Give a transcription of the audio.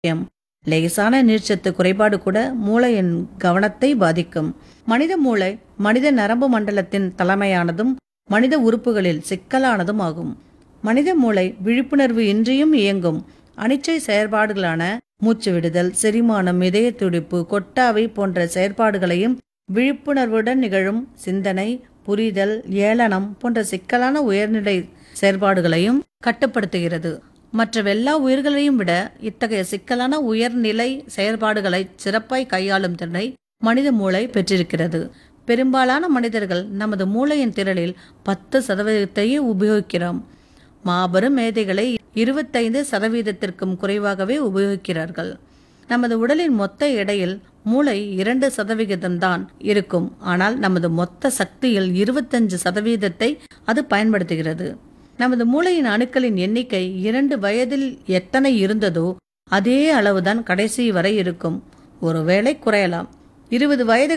முக்கியம் லேசான நீர்ச்சத்து குறைபாடு கூட மூளையின் கவனத்தை பாதிக்கும் மனித மூளை மனித நரம்பு மண்டலத்தின் தலைமையானதும் மனித உறுப்புகளில் சிக்கலானதும் ஆகும் மனித மூளை விழிப்புணர்வு இன்றியும் இயங்கும் அனிச்சை செயற்பாடுகளான மூச்சு விடுதல் செரிமானம் இதய துடிப்பு கொட்டாவை போன்ற செயற்பாடுகளையும் விழிப்புணர்வுடன் நிகழும் சிந்தனை புரிதல் ஏளனம் போன்ற சிக்கலான உயர்நிலை செயற்பாடுகளையும் கட்டுப்படுத்துகிறது மற்ற எல்லா உயிர்களையும் விட இத்தகைய சிக்கலான உயர்நிலை செயற்பாடுகளை சிறப்பாய் கையாளும் திறனை மனித மூளை பெற்றிருக்கிறது பெரும்பாலான மனிதர்கள் நமது மூளையின் திறனில் பத்து சதவீதத்தையே உபயோகிக்கிறோம் மாபெரும் மேதைகளை இருபத்தைந்து சதவீதத்திற்கும் குறைவாகவே உபயோகிக்கிறார்கள் நமது உடலின் மொத்த எடையில் மூளை இரண்டு சதவிகிதம்தான் இருக்கும் ஆனால் நமது மொத்த சக்தியில் இருபத்தஞ்சு சதவீதத்தை அது பயன்படுத்துகிறது நமது மூளையின் அணுக்களின் எண்ணிக்கை இரண்டு வயதில் எத்தனை இருந்ததோ அதே அளவுதான் கடைசி வரை இருக்கும் ஒருவேளை குறையலாம் இருபது வயது